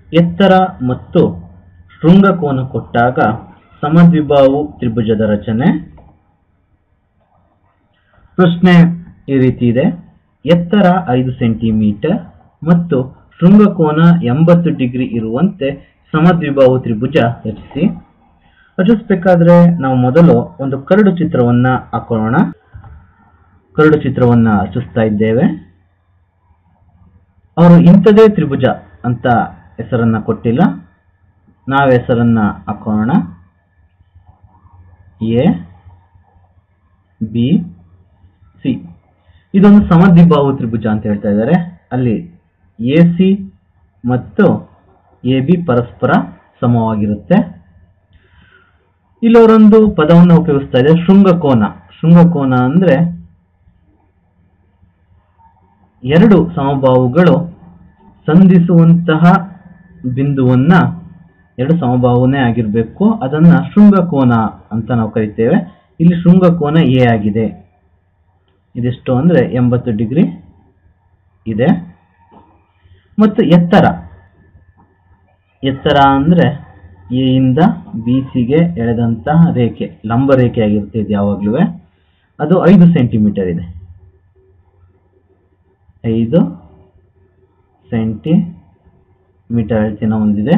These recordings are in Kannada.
ಎತ್ತರ ಮತ್ತು ಶೃಂಗಕೋನ ಕೊಟ್ಟಾಗ ಸಮದ್ವಿಬಾಹು ತ್ರಿಭುಜದ ರಚನೆ ಪ್ರಶ್ನೆ ಈ ರೀತಿ ಇದೆ ಎತ್ತರ ಐದು ಸೆಂಟಿಮೀಟರ್ ಮತ್ತು ಶೃಂಗಕೋನ ಎಂಬತ್ತು ಡಿಗ್ರಿ ಇರುವಂತೆ ಸಮದ್ವಿಬಾಹು ತ್ರಿಭುಜ ರಚಿಸಿ ರಚಿಸಬೇಕಾದ್ರೆ ನಾವು ಮೊದಲು ಒಂದು ಕರಡು ಚಿತ್ರವನ್ನ ಹಾಕೊಳ್ಳೋಣ ಕರಡು ಚಿತ್ರವನ್ನ ರಚಿಸ್ತಾ ಇದ್ದೇವೆ ಅವರು ಇಂಥದೇ ತ್ರಿಭುಜ ಅಂತ ಹೆಸರನ್ನ ಕೊಟ್ಟಿಲ್ಲ ನಾವು ಹೆಸರನ್ನ ಹಾಕೋಣ ಎ ಬಿ ಸಿ ಇದೊಂದು ಸಮದ್ವಿಬಾಹು ತ್ರಿಭುಜ ಅಂತ ಹೇಳ್ತಾ ಇದ್ದಾರೆ ಅಲ್ಲಿ ಎ ಸಿ ಮತ್ತು ಎ ಬಿ ಪರಸ್ಪರ ಸಮವಾಗಿರುತ್ತೆ ಇಲ್ಲಿ ಅವರೊಂದು ಪದವನ್ನು ಉಪಯೋಗಿಸ್ತಾ ಇದೆ ಶೃಂಗಕೋನ ಶೃಂಗಕೋನ ಅಂದ್ರೆ ಎರಡು ಸಮಬಾಹುಗಳು ಸಂಧಿಸುವಂತಹ ಬಿಂದುವನ್ನ ಎರಡು ಸಮಬಾಹುನೇ ಆಗಿರಬೇಕು ಅದನ್ನ ಶೃಂಗಕೋನ ಅಂತ ನಾವು ಕರಿತೇವೆ ಇಲ್ಲಿ ಶೃಂಗಕೋನ ಎ ಆಗಿದೆ ಇದೆಷ್ಟು ಅಂದ್ರೆ ಎಂಬತ್ತು ಡಿಗ್ರಿ ಇದೆ ಮತ್ತು ಎತ್ತರ ಎತ್ತರ ಅಂದ್ರೆ ಎ ಇಂದ ಬಿ ಸಿಗೆ ಎಳೆದಂತಹ ರೇಖೆ ಲಂಬ ರೇಖೆ ಆಗಿರುತ್ತೆ ಇದು ಯಾವಾಗ್ಲೂ ಅದು ಐದು ಸೆಂಟಿಮೀಟರ್ ಇದೆ ಐದು ಸೆಂಟಿಮೀಟರ್ ಅಳತೆನ ಹೊಂದಿದೆ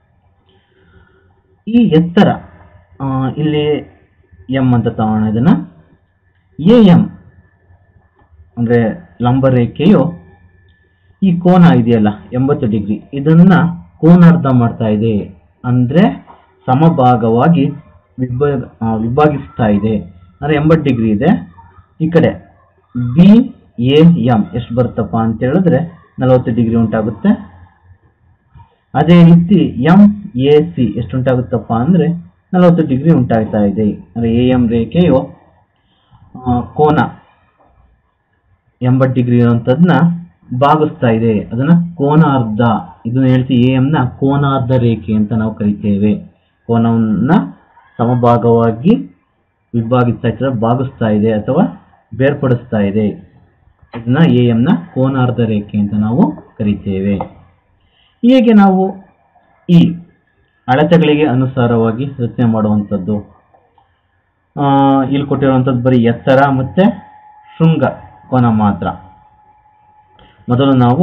ಈ ಎತ್ತರ ಆ, ಇಲ್ಲಿ ಎಂ ಅಂತ ತಗೋಣ ಇದನ್ನ ಎ ಎಂ ಅಂದ್ರೆ ಲಂಬ ರೇಖೆಯು ಈ ಕೋನ ಇದೆಯಲ್ಲ ಎಂಬತ್ತು ಡಿಗ್ರಿ ಇದನ್ನ ಕೋನಾರ್ಧ ಮಾಡ್ತಾ ಇದೆ ಅಂದ್ರೆ ಸಮಭಾಗವಾಗಿ ವಿಭಾಗ ಆ, ವಿಭಾಗಿಸ್ತಾ ಇದೆ ಅಂದ್ರೆ ಎಂಬತ್ತು ಡಿಗ್ರಿ ಇದೆ ಈ ಕಡೆ ಬಿ ಎ ಎಂ ಎಷ್ಟು ಬರುತ್ತಪ್ಪ ಅಂತ ಹೇಳಿದ್ರೆ ನಲವತ್ತು ಡಿಗ್ರಿ ಉಂಟಾಗುತ್ತೆ ಅದೇ ರೀತಿ ಎಂ ಎ ಸಿ ಎಷ್ಟು ಉಂಟಾಗುತ್ತಪ್ಪ ಅಂದ್ರೆ ನಲವತ್ತು ಡಿಗ್ರಿ ಉಂಟಾಗ್ತಾ ಇದೆ ಅಂದ್ರೆ ಎ ಎಂ ರೇಖೆಯು ಆ, ಕೋನ ಎಂಬತ್ತು ಡಿಗ್ರಿ ಇರುವಂತದ್ನ ಭಾಗಿಸ್ತಾ ಇದೆ ಅದನ್ನ ಕೋನಾರ್ಧ ಇದನ್ನ ಹೇಳ್ತೀವಿ ಎ ನ ಕೋನಾರ್ಧ ರೇಖೆ ಅಂತ ನಾವು ಕರಿತೇವೆ ಕೋನವನ್ನ ಸಮಭಾಗವಾಗಿ ವಿಭಾಗಿಸ್ತಾ ಇದ್ರೆ ಭಾಗಿಸ್ತಾ ಇದೆ ಅಥವಾ ಬೇರ್ಪಡಿಸ್ತಾ ಇದೆ ಇದನ್ನ ಎ ನ ಕೋನಾರ್ಧ ರೇಖೆ ಅಂತ ನಾವು ಕರಿತೇವೆ ಹೇಗೆ ನಾವು ಈ ಅಳತೆಗಳಿಗೆ ಅನುಸಾರವಾಗಿ ರಚನೆ ಮಾಡುವಂಥದ್ದು ಆ, ಇಲ್ಲಿ ಕೊಟ್ಟಿರುವಂಥದ್ದು ಬರೀ ಎತ್ತರ ಮತ್ತೆ ಶೃಂಗ ಕೋನ ಮಾತ್ರ ಮೊದಲು ನಾವು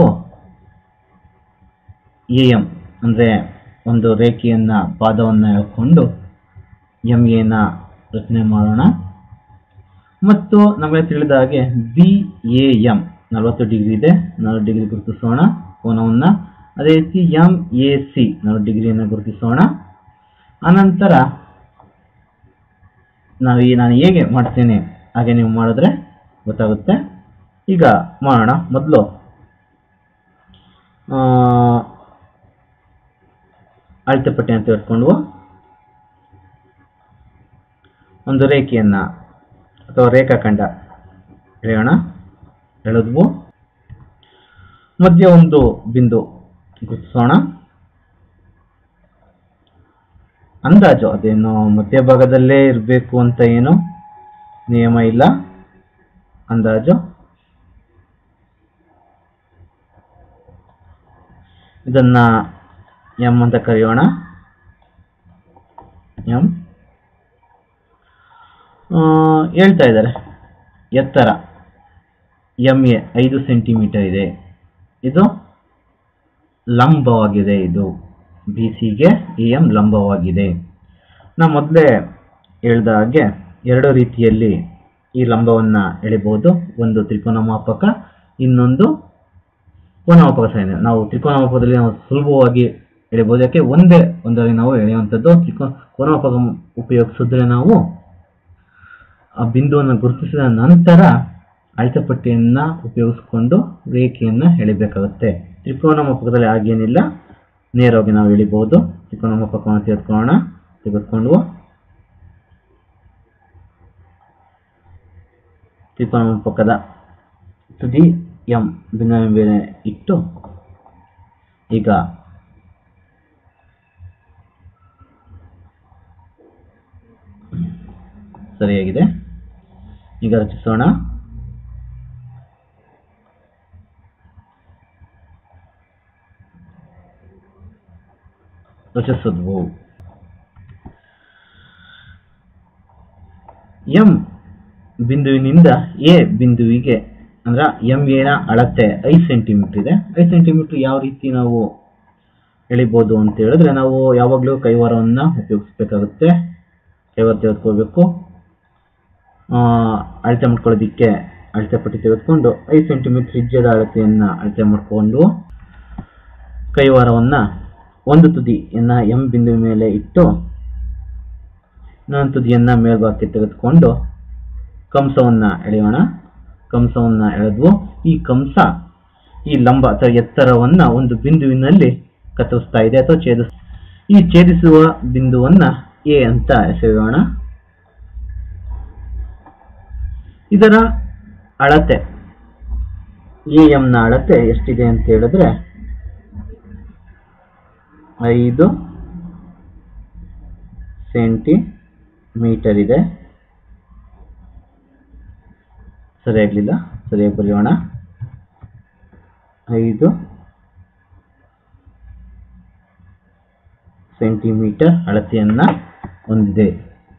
ಎ ಎಂ ಅಂದರೆ ಒಂದು ರೇಖೆಯನ್ನ ಪಾದವನ್ನು ಎಳ್ಕೊಂಡು ಎಂ ಎನ ರಚನೆ ಮಾಡೋಣ ಮತ್ತು ನಮಗೆ ತಿಳಿದ ಹಾಗೆ ಬಿ ಎ ಎಂ ನಲವತ್ತು ಡಿಗ್ರಿ ಇದೆ ನಲವತ್ತು ಡಿಗ್ರಿ ಗುರುತಿಸೋಣ ಕೋನವನ್ನು ಅದೇ ರೀತಿ ಎಂ ಎ ಸಿ ನಲವತ್ತು ಡಿಗ್ರಿಯನ್ನು ಗುರುತಿಸೋಣ ಅನಂತರ ನಾವು ಈ ನಾನು ಹೇಗೆ ಮಾಡ್ತೇನೆ ಹಾಗೆ ನೀವು ಮಾಡಿದ್ರೆ ಗೊತ್ತಾಗುತ್ತೆ ಈಗ ಮಾಡೋಣ ಮೊದಲು ಅಳತೆ ಪಟ್ಟಿಯನ್ನು ತೆಗೆದುಕೊಂಡು ಒಂದು ರೇಖೆಯನ್ನ ಅಥವಾ ರೇಖಾಖಂಡ ಎಳೆಯೋಣ ಎಳೆದ್ವು ಮಧ್ಯ ಒಂದು ಬಿಂದು ಗುರುತಿಸೋಣ ಅಂದಾಜು ಅದೇನು ಮಧ್ಯಭಾಗದಲ್ಲೇ ಇರಬೇಕು ಅಂತ ಏನು ನಿಯಮ ಇಲ್ಲ ಅಂದಾಜು ಇದನ್ನ ಎಂ ಅಂತ ಕರೆಯೋಣ ಎಂ ಆ, ಹೇಳ್ತಾ ಇದ್ದಾರೆ ಎತ್ತರ ಎಂ ಎ ಐದು ಸೆಂಟಿಮೀಟರ್ ಇದೆ ಇದು ಲಂಬವಾಗಿದೆ ಇದು ಬಿ ಸಿಗೆ ಎ ಎಂ ಲಂಬವಾಗಿದೆ ನಾ ಮೊದಲೇ ಹೇಳ್ದ ಹಾಗೆ ಎರಡು ರೀತಿಯಲ್ಲಿ ಈ ಲಂಬವನ್ನು ಎಳಿಬಹುದು ಒಂದು ತ್ರಿಕೋನ ಮಾಪಕ ಇನ್ನೊಂದು ಕೋನಮಾಪಕ ಸಹಾಯ ನಾವು ತ್ರಿಕೋನಮಾಪಕದಲ್ಲಿ ನಾವು ಸುಲಭವಾಗಿ ಎಳೆಬಹುದು ಯಾಕೆ ಒಂದೇ ಒಂದರಲ್ಲಿ ನಾವು ಎಳೆಯುವಂಥದ್ದು ತ್ರಿಕೋ ಕೋನಮಾಪಕ ಉಪಯೋಗಿಸಿದ್ರೆ ನಾವು ಆ ಬಿಂದುವನ್ನು ಗುರುತಿಸಿದ ನಂತರ ಅಳತೆಪಟ್ಟಿಯನ್ನ ಉಪಯೋಗಿಸಿಕೊಂಡು ರೇಖೆಯನ್ನ ಎಳಿಬೇಕಾಗುತ್ತೆ ತ್ರಿಕೋನ ಮಾಪಕದಲ್ಲಿ ಹಾಗೇನಿಲ್ಲ ನೇರವಾಗಿ ನಾವು ಎಳಿಬಹುದು ತ್ರಿಕೋನ ಮಾಪಕವನ್ನು ತೆಗೆದುಕೊಳ್ಳೋಣ ತೆಗೆದುಕೊಂಡು ತ್ರಿಕೋನ ಮಾಪಕದ ತುದಿ ಎಂ ಭಿನ್ನ ಮೇಲೆ ಇಟ್ಟು ಈಗ ಸರಿಯಾಗಿದೆ ಈಗ ರಚಿಸೋಣ ರಚಿಸಿದ್ವು ಎಂ ಬಿಂದುವಿನಿಂದ ಎ ಬಿಂದುವಿಗೆ ಅಂದ್ರೆ ಎಂ ಎನ ಅಳತೆ ಐದು ಸೆಂಟಿಮೀಟರ್ ಇದೆ ಐದು ಸೆಂಟಿಮೀಟರ್ ಯಾವ ರೀತಿ ನಾವು ಎಳಿಬೋದು ಅಂತ ಹೇಳಿದ್ರೆ ನಾವು ಯಾವಾಗಲೂ ಕೈವಾರವನ್ನು ಉಪಯೋಗಿಸ್ಬೇಕಾಗುತ್ತೆ ಕೈವಾರ ತೆಗೆದುಕೋಬೇಕು ಆ, ಅಳತೆ ಮಾಡ್ಕೊಳ್ಳೋದಿಕ್ಕೆ ಅಳತೆ ಪಟ್ಟಿ ತೆಗೆದುಕೊಂಡು ಐದು ಸೆಂಟಿಮೀಟರ್ ತ್ರಿಜ್ಯದ ಅಳತೆಯನ್ನು ಅಳತೆ ಮಾಡಿಕೊಂಡು ಕೈವಾರವನ್ನು ಒಂದು ತುದಿಯನ್ನ ಎಂ ಬಿಂದುವಿನ ಮೇಲೆ ಇಟ್ಟು ಇನ್ನೊಂದು ತುದಿಯನ್ನ ಮೇಲ್ಭಾಗಕ್ಕೆ ತೆಗೆದುಕೊಂಡು ಕಂಸವನ್ನ ಎಳೆಯೋಣ ಕಂಸವನ್ನ ಎಳೆದ್ವು ಈ ಕಂಸ ಈ ಲಂಬ ಅಥವಾ ಎತ್ತರವನ್ನ ಒಂದು ಬಿಂದುವಿನಲ್ಲಿ ಕತ್ತರಿಸ್ತಾ ಇದೆ ಅಥವಾ ಛೇದಿಸ್ ಈ ಛೇದಿಸುವ ಬಿಂದುವನ್ನ ಎ ಅಂತ ಹೆಸರಿಡೋಣ ಇದರ ಅಳತೆ ಎ ನ ಅಳತೆ ಎಷ್ಟಿದೆ ಅಂತ ಹೇಳಿದ್ರೆ ಐದು ಸೆಂಟಿಮೀಟರ್ ಇದೆ ಸರಿಯಾಗಲಿಲ್ಲ ಸರಿಯಾಗಿ ಬರೆಯೋಣ ಐದು ಸೆಂಟಿಮೀಟರ್ ಅಳತೆಯನ್ನ ಹೊಂದಿದೆ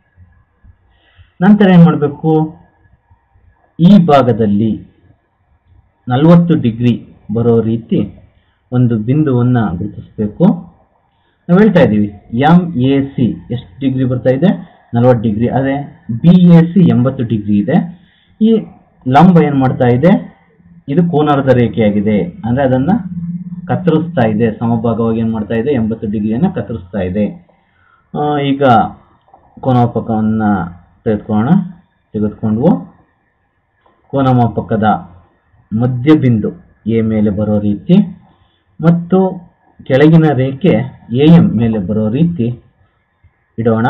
ನಂತರ ಏನು ಮಾಡಬೇಕು ಈ ಭಾಗದಲ್ಲಿ ನಲವತ್ತು ಡಿಗ್ರಿ ಬರೋ ರೀತಿ ಒಂದು ಬಿಂದುವನ್ನು ಗುರುತಿಸಬೇಕು ನಾವು ಹೇಳ್ತಾ ಇದ್ದೀವಿ ಎಂ ಎ ಸಿ ಎಷ್ಟು ಡಿಗ್ರಿ ಬರ್ತಾ ಇದೆ ನಲವತ್ತು ಡಿಗ್ರಿ ಅದೇ ಬಿ ಎ ಸಿ ಎಂಬತ್ತು ಡಿಗ್ರಿ ಇದೆ ಈ ಲಂಬ ಏನು ಮಾಡ್ತಾ ಇದೆ ಇದು ಕೋನಾರ್ಧ ರೇಖೆಯಾಗಿದೆ ಅಂದರೆ ಅದನ್ನು ಕತ್ತರಿಸ್ತಾ ಇದೆ ಸಮಭಾಗವಾಗಿ ಏನು ಮಾಡ್ತಾ ಇದೆ ಎಂಬತ್ತು ಡಿಗ್ರಿಯನ್ನು ಕತ್ತರಿಸ್ತಾ ಇದೆ ಆ, ಈಗ ಕೋನಮಾಪಕವನ್ನು ತೆಗೆದುಕೊಳ್ಳೋಣ ತೆಗೆದುಕೊಂಡು ಕೋನಮಾಪಕದ ಮಧ್ಯಬಿಂದು ಎ ಮೇಲೆ ಬರೋ ರೀತಿ ಮತ್ತು ಕೆಳಗಿನ ರೇಖೆ ಎ ಎಂ ಮೇಲೆ ಬರೋ ರೀತಿ ಇಡೋಣ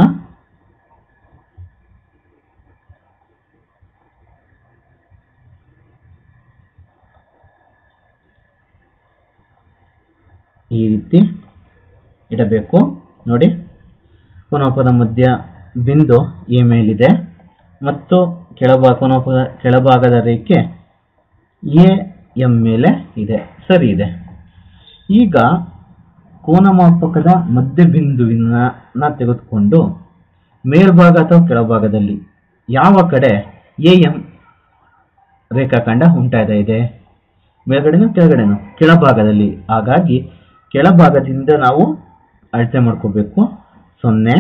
ಈ ರೀತಿ ಇಡಬೇಕು ನೋಡಿ ಕೋನಪದ ಮಧ್ಯ ಬಿಂದು ಎ ಮೇಲಿದೆ ಮತ್ತು ಕೆಳಭಾಗ ಕೋನಪದ ಕೆಳಭಾಗದ ರೇಖೆ ಎ ಎಂ ಮೇಲೆ ಇದೆ ಸರಿ ಇದೆ ಈಗ ಕೋನಮಾಪಕದ ಮಧ್ಯಬಿಂದುವಿನ ತೆಗೆದುಕೊಂಡು ಮೇಲ್ಭಾಗ ಅಥವಾ ಕೆಳಭಾಗದಲ್ಲಿ ಯಾವ ಕಡೆ ಎ ಎಂ ರೇಖಾಖಂಡ ಉಂಟಾಗ್ತಾ ಇದೆ ಮೇಲ್ಗಡೆನೋ ಕೆಳಗಡೆನೋ ಕೆಳಭಾಗದಲ್ಲಿ ಹಾಗಾಗಿ ಕೆಳಭಾಗದಿಂದ ನಾವು ಅಳತೆ ಮಾಡ್ಕೋಬೇಕು ಸೊನ್ನೆ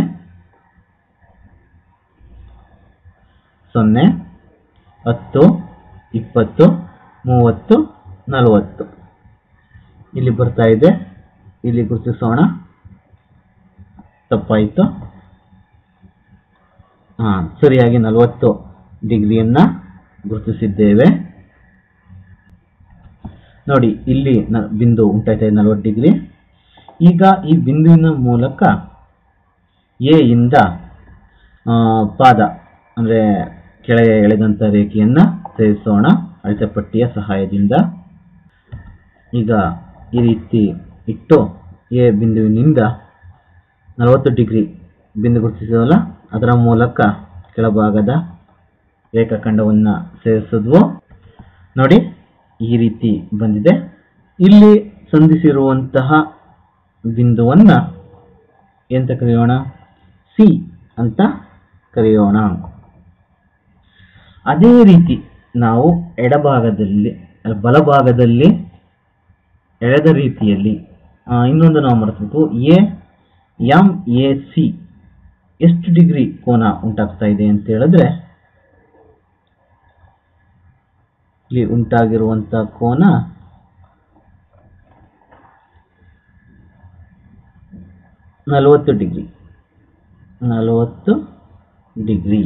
ಸೊನ್ನೆ ಹತ್ತು ಇಪ್ಪತ್ತು ಮೂವತ್ತು ನಲವತ್ತು ಇಲ್ಲಿ ಬರ್ತಾ ಇದೆ ಇಲ್ಲಿ ಗುರುತಿಸೋಣ ತಪ್ಪಾಯಿತು ಹಾಂ ಸರಿಯಾಗಿ ನಲವತ್ತು ಡಿಗ್ರಿಯನ್ನು ಗುರುತಿಸಿದ್ದೇವೆ ನೋಡಿ ಇಲ್ಲಿ ನ- ಬಿಂದು ಉಂಟಾಯ್ತಾ ಇದೆ ನಲವತ್ತು ಡಿಗ್ರಿ ಈಗ ಈ ಬಿಂದುವಿನ ಮೂಲಕ ಎ ಇಂದ ಆ, ಪಾದ ಅಂದರೆ ಕೆಳಗೆ ಎಳೆದಂಥ ರೇಖೆಯನ್ನು ಸೇರಿಸೋಣ ಅಳತೆ ಪಟ್ಟಿಯ ಸಹಾಯದಿಂದ ಈಗ ಈ ರೀತಿ ಇಟ್ಟು ಎ ಬಿಂದುವಿನಿಂದ ನಲವತ್ತು ಡಿಗ್ರಿ ಬಿಂದು ಗುರುತಿಸಿದವಲ್ಲ ಅದರ ಮೂಲಕ ಕೆಳಭಾಗದ ರೇಖಾಖಂಡವನ್ನು ಸೇರಿಸಿದ್ವು ನೋಡಿ ಈ ರೀತಿ ಬಂದಿದೆ ಇಲ್ಲಿ ಸಂಧಿಸಿರುವಂತಹ ಬಿಂದುವನ್ನು ಎಂತ ಕರೆಯೋಣ ಸಿ ಅಂತ ಕರೆಯೋಣ ಅದೇ ರೀತಿ ನಾವು ಎಡಭಾಗದಲ್ಲಿ ಅಲ್ಲ, ಬಲಭಾಗದಲ್ಲಿ ಎಳೆದ ರೀತಿಯಲ್ಲಿ ಆ, ಇನ್ನೊಂದು ನಾವು ಮರೆತಬೇಕು ಎ ಎಂ ಎ ಸಿ ಎಷ್ಟು ಡಿಗ್ರಿ ಕೋನ ಉಂಟಾಗ್ತಾ ಇದೆ ಅಂತ ಹೇಳಿದ್ರೆ ಇಲ್ಲಿ ಉಂಟಾಗಿರುವಂತ ಕೋನ ನಲವತ್ತು ಡಿಗ್ರಿ ನಲವತ್ತು ಡಿಗ್ರಿ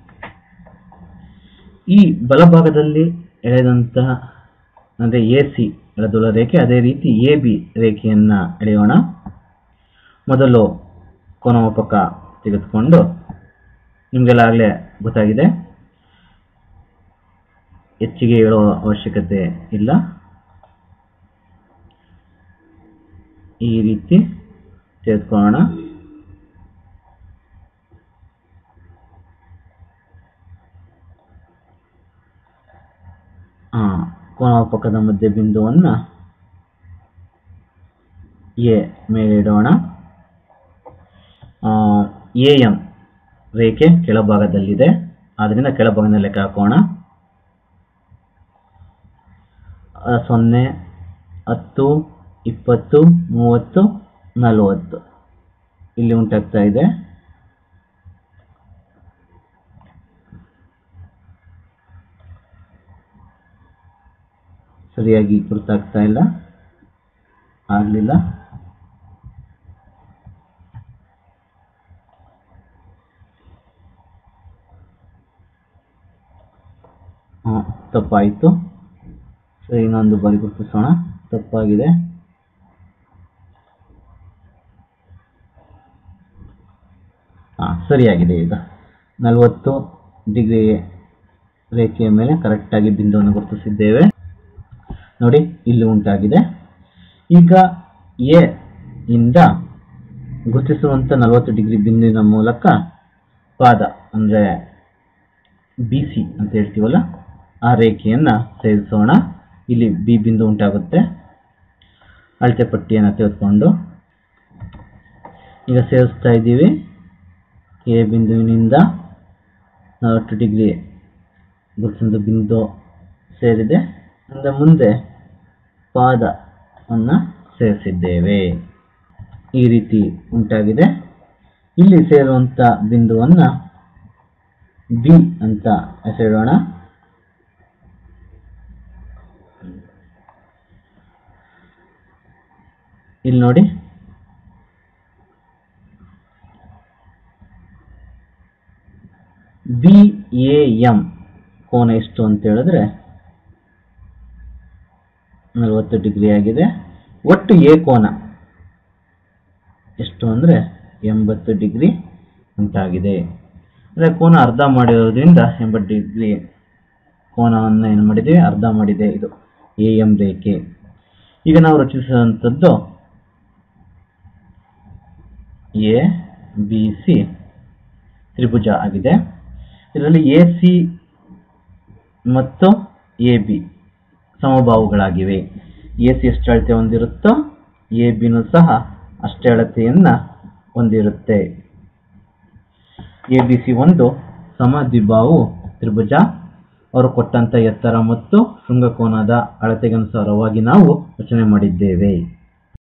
ಈ ಬಲಭಾಗದಲ್ಲಿ ಎಳೆದಂತಹ ಅಂದರೆ ಎ ಸಿ ಎಳೆದುಳ ರೇಖೆ ಅದೇ ರೀತಿ ಎ ಬಿ ರೇಖೆಯನ್ನು ಎಳೆಯೋಣ ಮೊದಲು ಕೋನಮಾಪಕ ತೆಗೆದುಕೊಂಡು ನಿಮಗೆಲ್ಲ ಆಗಲೇ ಗೊತ್ತಾಗಿದೆ ಹೆಚ್ಚಿಗೆ ಹೇಳುವ ಅವಶ್ಯಕತೆ ಇಲ್ಲ ಈ ರೀತಿ ತೆಗೆದುಕೊಳ್ಳೋಣ ಆ, ಕೋನಮಾಪಕದ ಮಧ್ಯ ಬಿಂದುವನ್ನು ಎ ಮೇಲೆ ಇಡೋಣ ಎ ಎಂ ರೇಖೆ ಕೆಳಭಾಗದಲ್ಲಿದೆ ಆದ್ದರಿಂದ ಕೆಳಭಾಗದಲ್ಲಿ ಲೆಕ್ಕ ಹಾಕೋಣ ಆ, ಸೊನ್ನೆ ಹತ್ತು ಇಪ್ಪತ್ತು ಮೂವತ್ತು ನಲವತ್ತು ಇಲ್ಲಿ ಉಂಟಾಗ್ತಾ ಇದೆ ಸರಿಯಾಗಿ ಗುರುತಾಗ್ತಾ ಇಲ್ಲ ಆಗಲಿಲ್ಲ ಹಾಂ ತಪ್ಪಾಯಿತು ಸರಿ ಇನ್ನೊಂದು ಬಾರಿ ಗುರುತಿಸೋಣ ತಪ್ಪಾಗಿದೆ ಹಾಂ ಸರಿಯಾಗಿದೆ ಈಗ ನಲವತ್ತು ಡಿಗ್ರಿ ರೇಖೆಯ ಮೇಲೆ ಕರೆಕ್ಟಾಗಿ ಬಿಂದುವನ್ನು ಗುರುತಿಸಿದ್ದೇವೆ ನೋಡಿ ಇಲ್ಲಿ ಉಂಟಾಗಿದೆ ಈಗ ಎ ಇಂದ ಗುರುತಿಸುವಂಥ ನಲವತ್ತು ಡಿಗ್ರಿ ಬಿಂದುವಿನ ಮೂಲಕ ಪಾದ ಅಂದರೆ ಬಿ ಸಿ ಅಂತ ಹೇಳ್ತೀವಲ್ಲ ಆ ರೇಖೆಯನ್ನು ಸೇರಿಸೋಣ ಇಲ್ಲಿ ಬಿ ಬಿಂದು ಉಂಟಾಗುತ್ತೆ ಅಳತೆ ಪಟ್ಟಿಯನ್ನು ತೆಗೆದುಕೊಂಡು ಈಗ ಸೇರಿಸ್ತಾ ಇದ್ದೀವಿ ಎ ಬಿಂದುವಿನಿಂದ ನಲವತ್ತು ಡಿಗ್ರಿ ಗುರುತಿಸಿದ ಬಿಂದು ಸೇರಿದೆ ಅಂದರೆ ಮುಂದೆ ಪಾದವನ್ನು ಸೇರಿಸಿದ್ದೇವೆ ಈ ರೀತಿ ಉಂಟಾಗಿದೆ ಇಲ್ಲಿ ಸೇರುವಂಥ ಬಿಂದುವನ್ನು ಬಿ ಅಂತ ಹೆಸರಿಡೋಣ ಇಲ್ಲಿ ನೋಡಿ ಬಿ ಎ ಎಂ ಕೋನ ಎಷ್ಟು ಅಂತ ಹೇಳಿದ್ರೆ ನಲವತ್ತು ಡಿಗ್ರಿ ಆಗಿದೆ ಒಟ್ಟು ಎ ಕೋನ ಎಷ್ಟು ಅಂದರೆ ಎಂಬತ್ತು ಡಿಗ್ರಿ ಉಂಟಾಗಿದೆ ಅಂದರೆ ಕೋನ ಅರ್ಧ ಮಾಡಿರೋದ್ರಿಂದ ಎಂಬತ್ತು ಡಿಗ್ರಿ ಕೋನವನ್ನು ಏನು ಮಾಡಿದ್ದೀವಿ ಅರ್ಧ ಮಾಡಿದೆ ಇದು ಎ ಎಂ ರೇಖೆ ಈಗ ನಾವು ರಚಿಸಿದಂಥದ್ದು ಎ ಬಿ ಸಿ ತ್ರಿಭುಜ ಆಗಿದೆ ಇದರಲ್ಲಿ ಎ ಸಿ ಮತ್ತು ಎ ಬಿ ಸಮಬಾಹುಗಳಾಗಿವೆ ಎ ಸಿ ಎಷ್ಟು ಅಳತೆ ಹೊಂದಿರುತ್ತೋ ಎ ಬಿನೂ ಸಹ ಅಷ್ಟೇ ಅಳತೆಯನ್ನು ಹೊಂದಿರುತ್ತೆ ಎ ಬಿ ಸಿ ಒಂದು ಸಮದ್ವಿಬಾಹು ತ್ರಿಭುಜ ಅವರು ಕೊಟ್ಟಂತ ಎತ್ತರ ಮತ್ತು ಶೃಂಗಕೋನದ ಅಳತೆಗನುಸಾರವಾಗಿ ನಾವು ರಚನೆ ಮಾಡಿದ್ದೇವೆ